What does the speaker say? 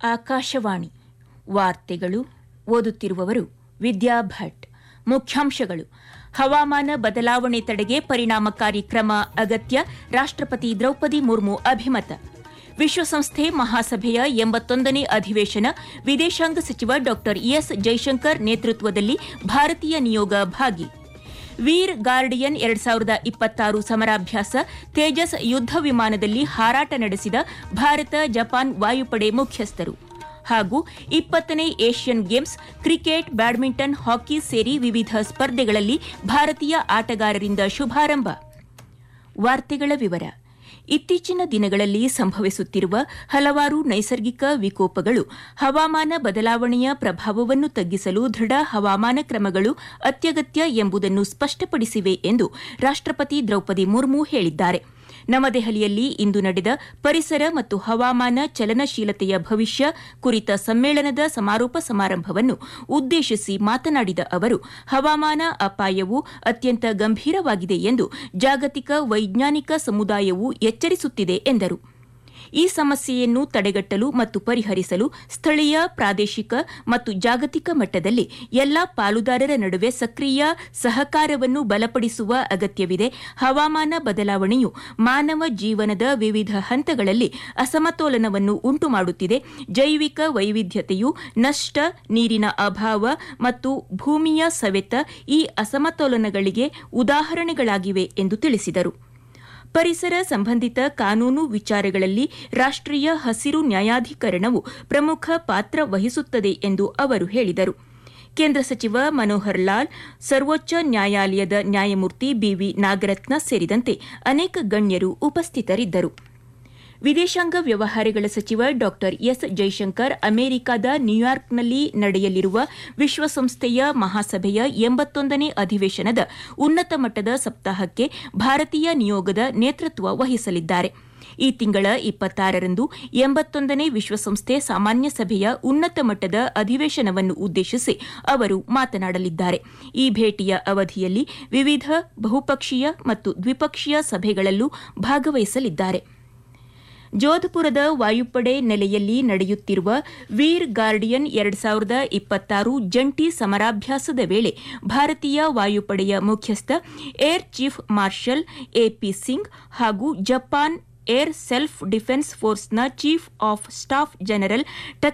ಆಕಾಶವಾಣಿ ವಾರ್ತೆಗಳು ಓದುತ್ತಿರುವವರು ವಿದ್ಯಾ ಭಟ್ ಮುಖ್ಯಾಂಶಗಳು ಹವಾಮಾನ ಬದಲಾವಣೆ ತಡೆಗೆ ಪರಿಣಾಮಕಾರಿ ಕ್ರಮ ಅಗತ್ಯ ರಾಷ್ಟ್ರಪತಿ ದ್ರೌಪದಿ ಮುರ್ಮು ಅಭಿಮತ ವಿಶ್ವಸಂಸ್ಥೆ ಮಹಾಸಭೆಯ ಎಂಬತ್ತೊಂದನೇ ಅಧಿವೇಶನ ವಿದೇಶಾಂಗ ಸಚಿವ ಡಾ ಎಸ್ ಜೈಶಂಕರ್ ನೇತೃತ್ವದಲ್ಲಿ ಭಾರತೀಯ ನಿಯೋಗ ಭಾಗಿ ವೀರ್ ಗಾರ್ಡಿಯನ್ ಎರಡ್ ಸಾವಿರದ ಇಪ್ಪತ್ತಾರು ಸಮರಾಭ್ಯಾಸ ತೇಜಸ್ ಯುದ್ಧ ವಿಮಾನದಲ್ಲಿ ಹಾರಾಟ ನಡೆಸಿದ ಭಾರತ ಜಪಾನ್ ವಾಯುಪಡೆ ಮುಖ್ಯಸ್ಥರು ಹಾಗೂ ಇಪ್ಪತ್ತನೇ Asian games cricket badminton hockey ಸೇರಿ ವಿವಿಧ ಸ್ಪರ್ಧೆಗಳಲ್ಲಿ ಭಾರತೀಯ ಆಟಗಾರರಿಂದ ಶುಭಾರಂಭ ವಾರ್ತೆಗಳ ವಿವರ ಇತ್ತೀಚಿನ ದಿನಗಳಲ್ಲಿ ಸಂಭವಿಸುತ್ತಿರುವ ಹಲವಾರು ನೈಸರ್ಗಿಕ ವಿಕೋಪಗಳು ಹವಾಮಾನ ಬದಲಾವಣೆಯ ಪ್ರಭಾವವನ್ನು ತಗ್ಗಿಸಲು ದೃಢ ಹವಾಮಾನ ಕ್ರಮಗಳು ಅತ್ಯಗತ್ಯ ಎಂಬುದನ್ನು ಸ್ಪಷ್ಟಪಡಿಸಿವೆ ಎಂದು ರಾಷ್ಟ್ರಪತಿ ದ್ರೌಪದಿ ಮುರ್ಮು ಹೇಳಿದ್ದಾರೆ ನವದೆಹಲಿಯಲ್ಲಿ ಇಂದು ನಡೆದ ಪರಿಸರ ಮತ್ತು ಹವಾಮಾನ ಚಲನಶೀಲತೆಯ ಭವಿಷ್ಯ ಕುರಿತ ಸಮ್ಮೇಳನದ ಸಮಾರೋಪ ಸಮಾರಂಭವನ್ನು ಉದ್ದೇಶಿಸಿ ಮಾತನಾಡಿದ ಅವರು ಹವಾಮಾನ ಅಪಾಯವು ಅತ್ಯಂತ ಗಂಭೀರವಾಗಿದೆ ಎಂದು ಜಾಗತಿಕ ವೈಜ್ಞಾನಿಕ ಸಮುದಾಯವು ಎಚ್ಚರಿಸುತ್ತಿದೆ ಎಂದರು ಈ ಸಮಸ್ಯೆಯನ್ನು ತಡೆಗಟ್ಟಲು ಮತ್ತು ಪರಿಹರಿಸಲು ಸ್ಥಳೀಯ ಪ್ರಾದೇಶಿಕ ಮತ್ತು ಜಾಗತಿಕ ಮಟ್ಟದಲ್ಲಿ ಎಲ್ಲಾ ಪಾಲುದಾರರ ನಡುವೆ ಸಕ್ರಿಯ ಸಹಕಾರವನ್ನು ಬಲಪಡಿಸುವ ಅಗತ್ಯವಿದೆ ಹವಾಮಾನ ಬದಲಾವಣೆಯು ಮಾನವ ಜೀವನದ ವಿವಿಧ ಹಂತಗಳಲ್ಲಿ ಅಸಮತೋಲನವನ್ನು ಉಂಟುಮಾಡುತ್ತಿದೆ ಜೈವಿಕ ವೈವಿಧ್ಯತೆಯು ನಷ್ಟ ನೀರಿನ ಅಭಾವ ಮತ್ತು ಭೂಮಿಯ ಸವೆತ ಈ ಅಸಮತೋಲನಗಳಿಗೆ ಉದಾಹರಣೆಗಳಾಗಿವೆ ಎಂದು ತಿಳಿಸಿದರು ಪರಿಸರ ಸಂಬಂಧಿತ ಕಾನೂನು ವಿಚಾರಗಳಲ್ಲಿ ರಾಷ್ಟ್ರೀಯ ಹಸಿರು ನ್ಯಾಯಾಧಿಕರಣವು ಪ್ರಮುಖ ಪಾತ್ರ ವಹಿಸುತ್ತದೆ ಎಂದು ಅವರು ಹೇಳಿದರು ಕೇಂದ್ರ ಸಚಿವ ಮನೋಹರ್ ಲಾಲ್ ಸರ್ವೋಚ್ಚ ನ್ಯಾಯಾಲಯದ ನ್ಯಾಯಮೂರ್ತಿ ಬಿವಿ ನಾಗರತ್ನ ಸೇರಿದಂತೆ ಅನೇಕ ಗಣ್ಯರು ಉಪಸ್ಥಿತರಿದ್ದರು ವಿದೇಶಾಂಗ ವ್ಯವಹಾರಗಳ ಸಚಿವ ಡಾ ಎಸ್ ಜೈಶಂಕರ್ ಅಮೆರಿಕದ ನ್ಯೂಯಾರ್ಕ್ನಲ್ಲಿ ನಡೆಯಲಿರುವ ವಿಶ್ವಸಂಸ್ಥೆಯ ಮಹಾಸಭೆಯ ಎಂಬತ್ತೊಂದನೇ ಅಧಿವೇಶನದ ಉನ್ನತ ಮಟ್ಟದ ಸಪ್ತಾಹಕ್ಕೆ ಭಾರತೀಯ ನಿಯೋಗದ ನೇತೃತ್ವ ವಹಿಸಲಿದ್ದಾರೆ ಈ ತಿಂಗಳ ಇಪ್ಪತ್ತಾರರಂದು ಎಂಬತ್ತೊಂದನೇ ವಿಶ್ವಸಂಸ್ಥೆ ಸಾಮಾನ್ಯ ಸಭೆಯ ಉನ್ನತ ಮಟ್ಟದ ಅಧಿವೇಶನವನ್ನು ಉದ್ದೇಶಿಸಿ ಅವರು ಮಾತನಾಡಲಿದ್ದಾರೆ ಈ ಭೇಟಿಯ ಅವಧಿಯಲ್ಲಿ ವಿವಿಧ ಬಹುಪಕ್ಷೀಯ ಮತ್ತು ದ್ವಿಪಕ್ಷೀಯ ಸಭೆಗಳಲ್ಲೂ ಭಾಗವಹಿಸಲಿದ್ದಾರೆ ಜೋಧಪುರದ ವಾಯುಪಡೆ ನೆಲೆಯಲ್ಲಿ ನಡೆಯುತ್ತಿರುವ ವೀರ್ ಗಾರ್ಡಿಯನ್ ಎರಡ್ ಸಾವಿರದ ಇಪ್ಪತ್ತಾರು ಜಂಟಿ ಸಮರಾಭ್ಯಾಸದ ವೇಳೆ ಭಾರತೀಯ ವಾಯುಪಡೆಯ ಮುಖ್ಯಸ್ಥ air chief marshal AP Singh ಹಾಗೂ ಜಪಾನ್ ಏರ್ ಸೆಲ್ಫ್ ಡಿಫೆನ್ಸ್ ಫೋರ್ಸ್ನ ಚೀಫ್ ಆಫ್ ಸ್ಟಾಫ್ ಜನರಲ್